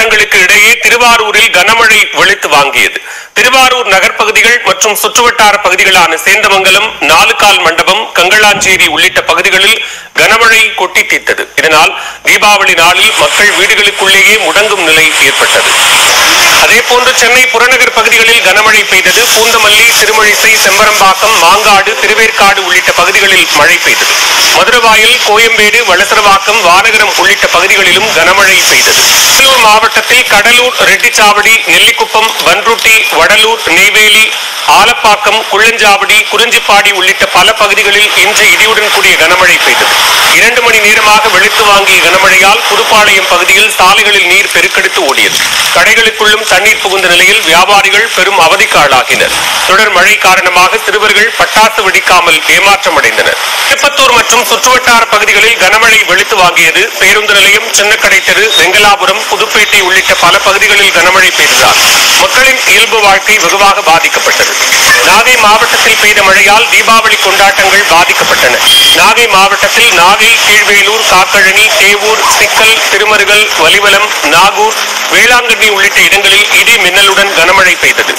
மாவட்டங்களுக்கு இடையே திருவாரூரில் கனமழை வெளுத்து வாங்கியது திருவாரூர் நகர்ப்பகுதிகள் மற்றும் சுற்றுவட்டார பகுதிகளான சேந்தமங்கலம் நாலுகால் மண்டபம் கங்களாஞ்சேரி உள்ளிட்ட பகுதிகளில் கனமழை கொட்டி தீர்த்தது இதனால் தீபாவளி நாளில் மக்கள் வீடுகளுக்குள்ளேயே முடங்கும் நிலை ஏற்பட்டது அதேபோன்று சென்னை புறநகர் பகுதிகளில் கனமழை பெய்தது பூந்தமல்லி திருமழிசை செம்பரம்பாக்கம் மாங்காடு திருவேற்காடு உள்ளிட்ட பகுதிகளில் மழை பெய்தது மதுரவாயல் கோயம்பேடு வளசரவாக்கம் வானகரம் உள்ளிட்ட பகுதிகளிலும் கனமழை பெய்தது கடலூர் மாவட்டத்தில் கடலூர் ரெட்டிச்சாவடி நெல்லிக்குப்பம் பன்ருட்டி வடலூர் நெய்வேலி ஆலப்பாக்கம் குள்ளஞ்சாவடி குறிஞ்சிப்பாடி உள்ளிட்ட பல பகுதிகளில் இன்று இடியுடன் கூடிய கனமழை பெய்தது இரண்டு மணி நேரமாக வெளுத்து வாங்கிய கனமழையால் புதுப்பாளையம் பகுதியில் சாலைகளில் நீர் பெருக்கெடுத்து ஓடியது கடைகளுக்குள்ளும் தண்ணீர் புகுந்த நிலையில் வியாபாரிகள் பெரும் அவதிக்கு ஆளாகினர் தொடர் மழை காரணமாக சிறுவர்கள் பட்டாசு வெடிக்காமல் ஏமாற்றமடைந்தனர் திருப்பத்தூர் மற்றும் சுற்றுவட்டார பகுதிகளில் கனமழை வெளுத்து வாங்கியது பேருந்து நிலையம் சின்னக்கடை தெரு வெங்கலாபுரம் புதுப்பேட்டை உள்ளிட்ட பல பகுதிகளில் கனமழை பெய்ததால் மக்களின் இயல்பு வாழ்க்கை வெகுவாக பாதிக்கப்பட்டது நாகை மாவட்டத்தில் பெய்த மழையால் தீபாவளி கொண்டாட்டங்கள் பாதிக்கப்பட்டன நாகை மாவட்டத்தில் நாகை கீழ்வேலூர் காக்கழனி தேவூர் சிக்கல் திருமருகல் வலிவலம் நாகூர் வேளாங்கண்ணி உள்ளிட்ட இடங்களில் இடி மின்னலுடன் கனமழை பெய்தது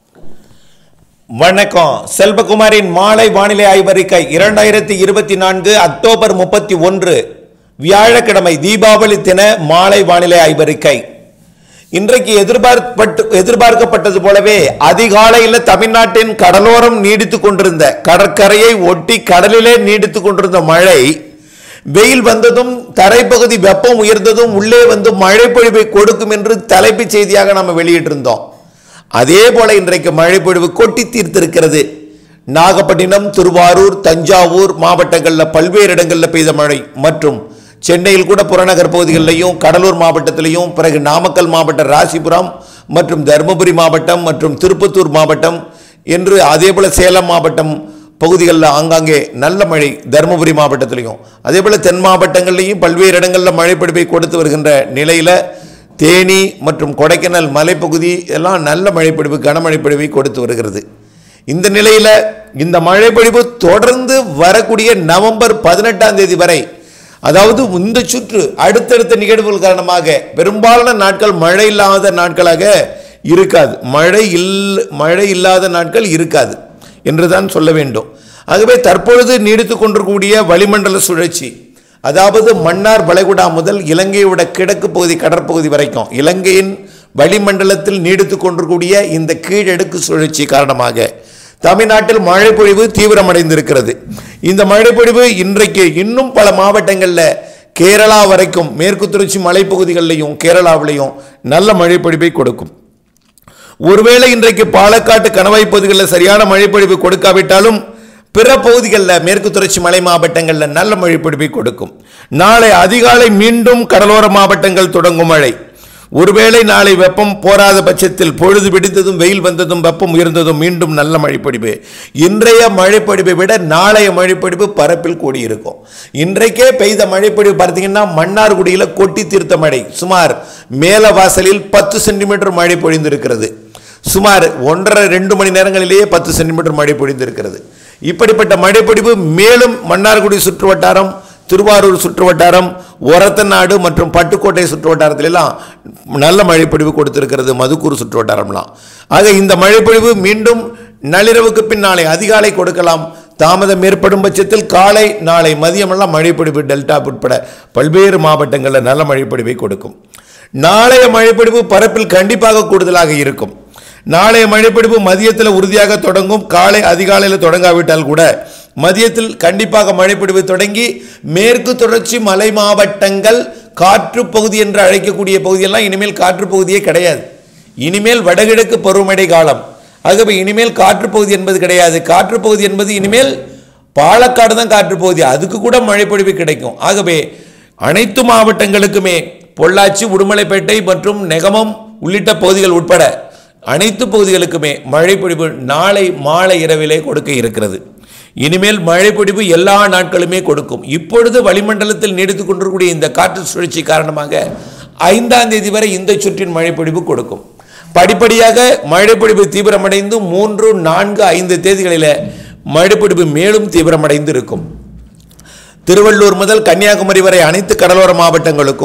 வணக்கம் செல்வகுமாரின் மாலை வானிலை ஆய்வறிக்கை இரண்டாயிரத்தி இருபத்தி நான்கு அக்டோபர் முப்பத்தி ஒன்று வியாழக்கிழமை தீபாவளி தின மாலை வானிலை ஆய்வறிக்கை இன்றைக்கு எதிர்பார்ப்பட்டு எதிர்பார்க்கப்பட்டது போலவே அதிகாலையில் தமிழ்நாட்டின் கடலோரம் நீடித்து கொண்டிருந்த கடற்கரையை ஒட்டி கடலிலே நீடித்து கொண்டிருந்த மழை வெயில் வந்ததும் தரைப்பகுதி வெப்பம் உயர்ந்ததும் உள்ளே வந்து மழை பொழிவை கொடுக்கும் என்று தலைப்புச் செய்தியாக நம்ம வெளியிட்டிருந்தோம் அதே போல இன்றைக்கு மழை பொழிவு கொட்டி தீர்த்திருக்கிறது நாகப்பட்டினம் திருவாரூர் தஞ்சாவூர் மாவட்டங்களில் பல்வேறு இடங்களில் பெய்த மழை மற்றும் சென்னையில் கூட புறநகர் பகுதிகளிலையும் கடலூர் மாவட்டத்திலையும் பிறகு நாமக்கல் மாவட்டம் ராசிபுரம் மற்றும் தருமபுரி மாவட்டம் மற்றும் திருப்பத்தூர் மாவட்டம் என்று அதே போல சேலம் மாவட்டம் பகுதிகளில் ஆங்காங்கே நல்ல மழை தருமபுரி மாவட்டத்திலையும் அதே போல் தென் மாவட்டங்கள்லையும் பல்வேறு இடங்களில் மழை பொழிவை கொடுத்து வருகின்ற நிலையில் தேனி மற்றும் கொடைக்கானல் மலைப்பகுதி எல்லாம் நல்ல மழைப்பொழிவு கனமழைப்பொழிவை கொடுத்து வருகிறது இந்த நிலையில் இந்த மழைப்பொழிவு தொடர்ந்து வரக்கூடிய நவம்பர் பதினெட்டாம் தேதி வரை அதாவது இந்த சுற்று அடுத்தடுத்த நிகழ்வுகள் காரணமாக பெரும்பாலான நாட்கள் மழை இல்லாத நாட்களாக இருக்காது மழை இல் மழை இல்லாத நாட்கள் இருக்காது என்றுதான் சொல்ல வேண்டும் ஆகவே தற்பொழுது நீடித்து கொண்டிருக்கக்கூடிய வளிமண்டல சுழற்சி அதாவது மன்னார் வளைகுடா முதல் இலங்கையோட கிழக்கு பகுதி கடற்பகுதி வரைக்கும் இலங்கையின் வளிமண்டலத்தில் நீடித்து கொண்டிருக்கூடிய இந்த கீழடுக்கு சுழற்சி காரணமாக தமிழ்நாட்டில் மழைப்பொழிவு தீவிரமடைந்திருக்கிறது இந்த மழைப்பொழிவு இன்றைக்கு இன்னும் பல மாவட்டங்களில் கேரளா வரைக்கும் மேற்கு தொடர்ச்சி மலைப்பகுதிகளிலையும் கேரளாவிலையும் நல்ல மழைப்பொழிவை கொடுக்கும் ஒருவேளை இன்றைக்கு பாலக்காட்டு கணவாய் பகுதிகளில் சரியான மழைப்பொழிவு கொடுக்காவிட்டாலும் பிற பகுதிகளில் மேற்கு தொடர்ச்சி மலை மாவட்டங்களில் நல்ல மழைப்பொழிவை கொடுக்கும் நாளை அதிகாலை மீண்டும் கடலோர மாவட்டங்கள் தொடங்கும் மழை ஒருவேளை நாளை வெப்பம் போராத பட்சத்தில் பொழுது விடிந்ததும் வெயில் வந்ததும் வெப்பம் உயர்ந்ததும் மீண்டும் நல்ல மழைப்பொழிவு இன்றைய மழைப்பொழிவை விட நாளைய மழைப்பொழிவு பரப்பில் கூடியிருக்கும் இன்றைக்கே பெய்த மழைப்பொழிவு பார்த்தீங்கன்னா மன்னார்குடியில் கொட்டி தீர்த்த மழை சுமார் மேல வாசலில் பத்து சென்டிமீட்டர் மழை பொழிந்திருக்கிறது சுமார் ஒன்றரை ரெண்டு மணி நேரங்களிலேயே பத்து சென்டிமீட்டர் மழை பொழிந்திருக்கிறது இப்படிப்பட்ட மழைப்பொழிவு மேலும் மன்னார்குடி சுற்று வட்டாரம் திருவாரூர் சுற்று வட்டாரம் ஒரத்தநாடு மற்றும் பட்டுக்கோட்டை சுற்று வட்டாரத்திலெல்லாம் நல்ல மழைப்பொழிவு கொடுத்திருக்கிறது மதுக்கூர் சுற்று வட்டாரம்லாம் ஆக இந்த மழைப்பொழிவு மீண்டும் நள்ளிரவுக்கு பின் நாளை அதிகாலை கொடுக்கலாம் தாமதம் ஏற்படும் பட்சத்தில் காலை நாளை மதியமெல்லாம் மழைப்பொழிவு டெல்டா உட்பட பல்வேறு மாவட்டங்களில் நல்ல மழைப்பொழிவை கொடுக்கும் நாளைய மழைப்பொழிவு பரப்பில் கண்டிப்பாக கூடுதலாக இருக்கும் நாளைய மழைப்பிடிப்பு மதியத்தில் உறுதியாக தொடங்கும் காலை அதிகாலையில் தொடங்காவிட்டால் கூட மதியத்தில் கண்டிப்பாக மழைப்பிடிப்பு தொடங்கி மேற்கு தொடர்ச்சி மலை மாவட்டங்கள் காற்று பகுதி என்று அழைக்கக்கூடிய பகுதியெல்லாம் இனிமேல் காற்று பகுதியே கிடையாது இனிமேல் வடகிழக்கு பருவமழை காலம் ஆகவே இனிமேல் காற்று பகுதி என்பது கிடையாது காற்று பகுதி என்பது இனிமேல் பாலக்காடு தான் காற்று பகுதி அதுக்கு கூட மழைப்பொழிவு கிடைக்கும் ஆகவே அனைத்து மாவட்டங்களுக்குமே பொள்ளாச்சி உடுமலைப்பேட்டை மற்றும் நெகமம் உள்ளிட்ட பகுதிகள் உட்பட அனைத்து பகுதிகளுக்குமே மழைப்பொழிவு நாளை மாலை இரவிலே கொடுக்க இருக்கிறது இனிமேல் மழைப்பொழிவு எல்லா நாட்களுமே கொடுக்கும் இப்பொழுது வளிமண்டலத்தில் நீடித்துக் கொண்டிருக்கக்கூடிய இந்த காற்று சுழற்சி காரணமாக ஐந்தாம் தேதி வரை இந்த சுற்றின் மழைப்பொழிவு கொடுக்கும் படிப்படியாக மழைப்பொழிவு தீவிரமடைந்து மூன்று நான்கு ஐந்து தேதிகளில் மழைப்பொழிவு மேலும் தீவிரமடைந்து இருக்கும் திருவள்ளூர் முதல் கன்னியாகுமரி வரை அனைத்து கடலோர மாவட்டங்களுக்கும்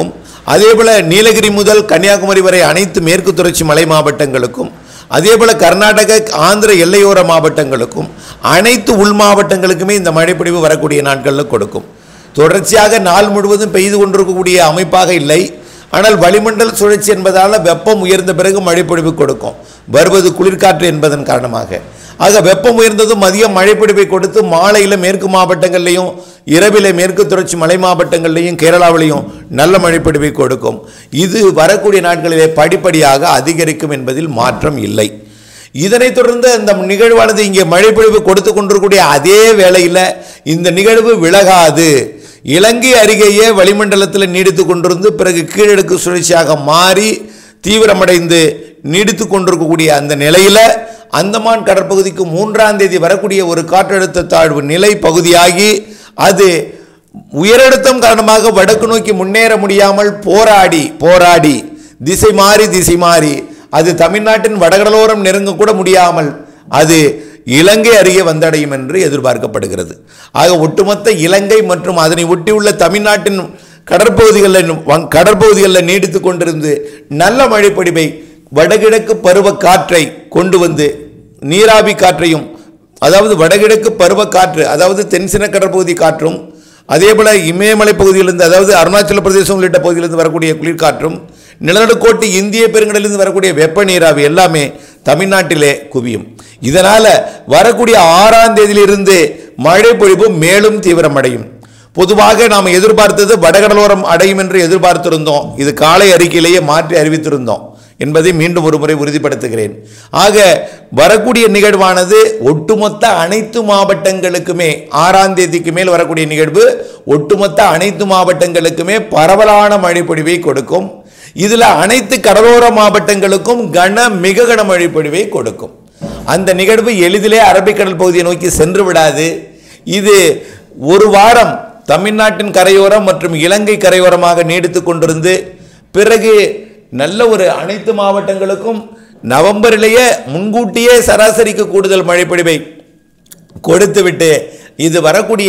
அதேபோல நீலகிரி முதல் கன்னியாகுமரி வரை அனைத்து மேற்கு தொடர்ச்சி மலை மாவட்டங்களுக்கும் அதேபோல கர்நாடக ஆந்திர எல்லையோர மாவட்டங்களுக்கும் அனைத்து உள் மாவட்டங்களுக்குமே இந்த மழைப்பொழிவு வரக்கூடிய நாட்களில் கொடுக்கும் தொடர்ச்சியாக நாள் முழுவதும் பெய்து கொண்டிருக்கக்கூடிய அமைப்பாக இல்லை ஆனால் வளிமண்டல சுழற்சி என்பதால் வெப்பம் உயர்ந்த பிறகு மழைப்பொழிவு கொடுக்கும் வருவது குளிர்காற்று என்பதன் காரணமாக ஆக வெப்பம் உயர்ந்ததும் மதியம் மழைப்பொழிவை கொடுத்து மாலையில் மேற்கு மாவட்டங்கள்லையும் இரவிலே மேற்கு தொடர்ச்சி மலை மாவட்டங்கள்லையும் கேரளாவிலையும் நல்ல மழைப்பொழிவை கொடுக்கும் இது வரக்கூடிய நாட்களிலே படிப்படியாக அதிகரிக்கும் என்பதில் மாற்றம் இல்லை இதனைத் தொடர்ந்து அந்த நிகழ்வானது இங்கே மழைப்பொழிவு கொடுத்து கொண்டிருக்கக்கூடிய அதே வேளையில் இந்த நிகழ்வு விலகாது இலங்கை அருகேயே வளிமண்டலத்தில் நீடித்து கொண்டிருந்து பிறகு கீழடுக்கு சுழற்சியாக மாறி தீவிரமடைந்து நீடித்து கொண்டிருக்கக்கூடிய அந்த நிலையில் அந்தமான் கடற்பகுதிக்கு மூன்றாம் தேதி வரக்கூடிய ஒரு காற்றழுத்த தாழ்வு நிலை பகுதியாகி அது உயரழுத்தம் காரணமாக வடக்கு நோக்கி முன்னேற முடியாமல் போராடி போராடி திசை மாறி திசை மாறி அது தமிழ்நாட்டின் வடகடலோரம் நெருங்க கூட முடியாமல் அது இலங்கை அருகே வந்தடையும் என்று எதிர்பார்க்கப்படுகிறது ஆக ஒட்டுமொத்த இலங்கை மற்றும் அதனை ஒட்டியுள்ள தமிழ்நாட்டின் கடற்பகுதிகளில் வங்- கடற்பகுதிகளில் நீடித்து கொண்டிருந்து நல்ல மழைப்பொழிவை வடகிழக்கு பருவ காற்றை கொண்டு வந்து நீராவி காற்றையும் அதாவது வடகிழக்கு பருவ காற்று அதாவது தென்சின கடற்பகுதி காற்றும் அதேபோல இமயமலை பகுதியிலிருந்து அதாவது அருணாச்சல பிரதேசம் உள்ளிட்ட பகுதியிலிருந்து வரக்கூடிய குளிர்காற்றும் நிலநடுக்கோட்டு இந்திய பெருங்கடலிலிருந்து வரக்கூடிய வெப்ப நீராவி எல்லாமே தமிழ்நாட்டிலே குவியும் இதனால வரக்கூடிய ஆறாம் தேதியிலிருந்து மழை பொழிவு மேலும் தீவிரமடையும் பொதுவாக நாம் எதிர்பார்த்தது வடகடலோரம் அடையும் என்று எதிர்பார்த்திருந்தோம் இது காலை அறிக்கையிலேயே மாற்றி அறிவித்திருந்தோம் என்பதை மீண்டும் ஒரு முறை உறுதிப்படுத்துகிறேன் ஆக வரக்கூடிய நிகழ்வானது ஒட்டுமொத்த அனைத்து மாவட்டங்களுக்குமே ஆறாம் தேதிக்கு மேல் வரக்கூடிய நிகழ்வு ஒட்டுமொத்த அனைத்து மாவட்டங்களுக்குமே பரவலான மழைப்பொழிவை கொடுக்கும் இதில் அனைத்து கடலோர மாவட்டங்களுக்கும் கன மிக கன மழைப்பொழிவை கொடுக்கும் அந்த நிகழ்வு எளிதிலே அரபிக்கடல் பகுதியை நோக்கி சென்று விடாது இது ஒரு வாரம் தமிழ்நாட்டின் கரையோரம் மற்றும் இலங்கை கரையோரமாக நீடித்து கொண்டிருந்து பிறகு நல்ல ஒரு அனைத்து மாவட்டங்களுக்கும் நவம்பரிலேயே முன்கூட்டியே சராசரிக்கு கூடுதல் மழைப்பொழிவை கொடுத்துவிட்டு இது வரக்கூடிய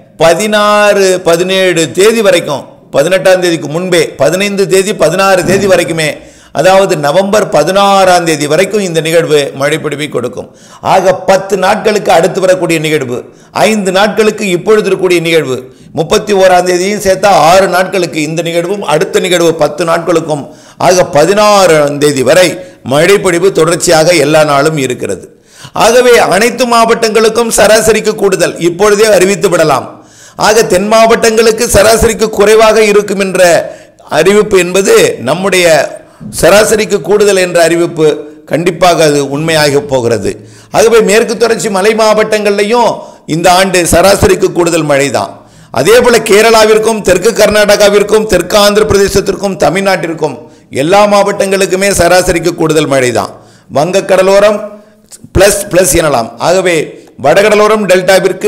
பதினாறு பதினேழு தேதி வரைக்கும் பதினெட்டாம் தேதிக்கு முன்பே பதினைந்து தேதி பதினாறு தேதி வரைக்குமே அதாவது நவம்பர் பதினாறாம் தேதி வரைக்கும் இந்த நிகழ்வு மழைப்பொழிவை கொடுக்கும் ஆக பத்து நாட்களுக்கு அடுத்து வரக்கூடிய நிகழ்வு ஐந்து நாட்களுக்கு இப்பொழுது இருக்கக்கூடிய நிகழ்வு முப்பத்தி ஓராம் தேதியும் சேர்த்தா ஆறு நாட்களுக்கு இந்த நிகழ்வும் அடுத்த நிகழ்வு பத்து நாட்களுக்கும் ஆக பதினாறாம் தேதி வரை மழைப்பொழிவு தொடர்ச்சியாக எல்லா நாளும் இருக்கிறது ஆகவே அனைத்து மாவட்டங்களுக்கும் சராசரிக்கு கூடுதல் இப்பொழுதே அறிவித்து விடலாம் ஆக தென் மாவட்டங்களுக்கு சராசரிக்கு குறைவாக இருக்கும் என்ற அறிவிப்பு என்பது நம்முடைய சராசரிக்கு கூடுதல் என்ற அறிவிப்பு கண்டிப்பாக அது உண்மையாக போகிறது ஆகவே மேற்கு தொடர்ச்சி மலை மாவட்டங்கள்லையும் இந்த ஆண்டு சராசரிக்கு கூடுதல் மழைதான் அதே போல கேரளாவிற்கும் தெற்கு கர்நாடகாவிற்கும் தெற்கு ஆந்திர பிரதேசத்திற்கும் தமிழ்நாட்டிற்கும் எல்லா மாவட்டங்களுக்குமே சராசரிக்கு கூடுதல் மழைதான் வங்கக்கடலோரம் பிளஸ் பிளஸ் எனலாம் ஆகவே வடகடலோரம் டெல்டாவிற்கு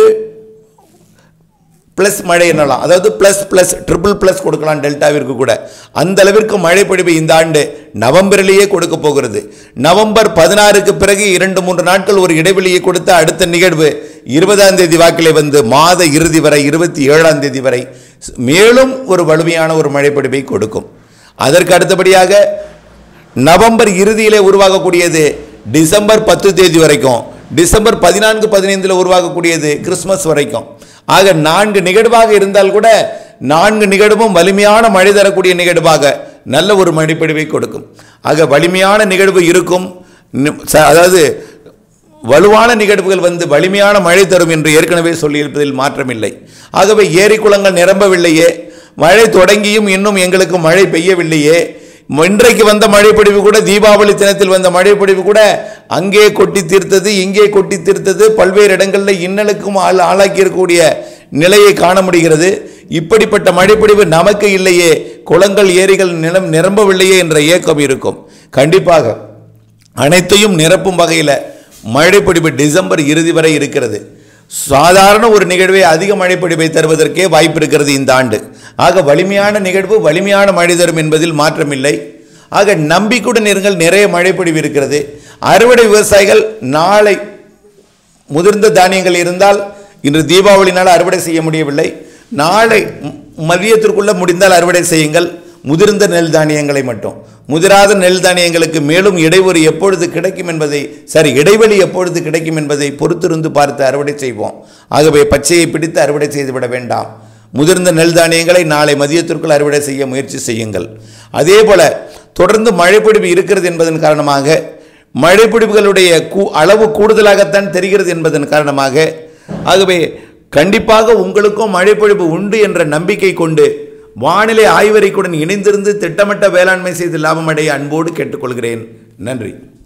பிளஸ் மழை எனலாம் அதாவது பிளஸ் பிளஸ் ட்ரிபிள் பிளஸ் கொடுக்கலாம் டெல்டாவிற்கு கூட அந்த அளவிற்கு மழை பொழிவு இந்த ஆண்டு நவம்பரிலேயே கொடுக்க போகிறது நவம்பர் பதினாறுக்கு பிறகு இரண்டு மூன்று நாட்கள் ஒரு இடைவெளியை கொடுத்து அடுத்த நிகழ்வு இருபதாம் தேதி வாக்கிலே வந்து மாத இறுதி வரை இருபத்தி ஏழாம் தேதி வரை மேலும் ஒரு வலிமையான ஒரு மழை பொழிவை கொடுக்கும் அதற்கு அடுத்தபடியாக நவம்பர் இறுதியிலே உருவாகக்கூடியது டிசம்பர் பத்து தேதி வரைக்கும் டிசம்பர் பதினான்கு பதினைந்தில் உருவாகக்கூடியது கிறிஸ்மஸ் வரைக்கும் ஆக நான்கு நிகழ்வாக இருந்தால் கூட நான்கு நிகழ்வும் வலிமையான மழை தரக்கூடிய நிகழ்வாக நல்ல ஒரு மழைப்பொழிவை கொடுக்கும் ஆக வலிமையான நிகழ்வு இருக்கும் நி- ச- அதாவது வலுவான நிகழ்வுகள் வந்து வலிமையான மழை தரும் என்று ஏற்கனவே சொல்லியிருப்பதில் மாற்றமில்லை ஆகவே ஏரி குளங்கள் நிரம்பவில்லையே மழை தொடங்கியும் இன்னும் எங்களுக்கு மழை பெய்யவில்லையே இன்றைக்கு வந்த மழைப்பொழிவு கூட தீபாவளி தினத்தில் வந்த மழைப்பொழிவு கூட அங்கே கொட்டி தீர்த்தது இங்கே கொட்டி தீர்த்தது பல்வேறு இடங்களில் இன்னலுக்கும் ஆள் ஆளாக்கி இருக்கக்கூடிய நிலையை காண முடிகிறது இப்படிப்பட்ட மழைப்பொழிவு நமக்கு இல்லையே குளங்கள் ஏரிகள் நிலம் நிரம்பவில்லையே என்ற ஏக்கம் இருக்கும் கண்டிப்பாக அனைத்தையும் நிரப்பும் வகையில் மழைப்பொழிவு டிசம்பர் இறுதி வரை இருக்கிறது சாதாரண ஒரு நிகழ்வை அதிக மழைப்பொழிவை தருவதற்கே வாய்ப்பு இருக்கிறது இந்த ஆண்டு ஆக வலிமையான நிகழ்வு வலிமையான மழை தரும் என்பதில் மாற்றமில்லை ஆக நம்பிக்கையுடன் இருங்கள் நிறைய மழைப்பொழிவு இருக்கிறது அறுவடை விவசாயிகள் நாளை முதிர்ந்த தானியங்கள் இருந்தால் இன்று தீபாவளினால் அறுவடை செய்ய முடியவில்லை நாளை ம- மதியத்திற்குள்ள முடிந்தால் அறுவடை செய்யுங்கள் முதிர்ந்த நெல் தானியங்களை மட்டும் முதிராத நெல் தானியங்களுக்கு மேலும் இடைவெளி எப்பொழுது கிடைக்கும் என்பதை சரி இடைவெளி எப்பொழுது கிடைக்கும் என்பதை பொறுத்திருந்து பார்த்து அறுவடை செய்வோம் ஆகவே பச்சையை பிடித்து அறுவடை செய்துவிட வேண்டாம் முதிர்ந்த நெல் தானியங்களை நாளை மதியத்திற்குள் அறுவடை செய்ய முயற்சி செய்யுங்கள் அதே போல தொடர்ந்து மழைப்பிடிப்பு இருக்கிறது என்பதன் காரணமாக மழைப்பிடிப்புகளுடைய கூ அளவு கூடுதலாகத்தான் தெரிகிறது என்பதன் காரணமாக ஆகவே கண்டிப்பாக உங்களுக்கும் மழைப்பொழிவு உண்டு என்ற நம்பிக்கை கொண்டு வானிலை ஆய்வறிக்கையுடன் இணைந்திருந்து திட்டமிட்ட வேளாண்மை செய்து லாபமடைய அன்போடு கேட்டுக்கொள்கிறேன் நன்றி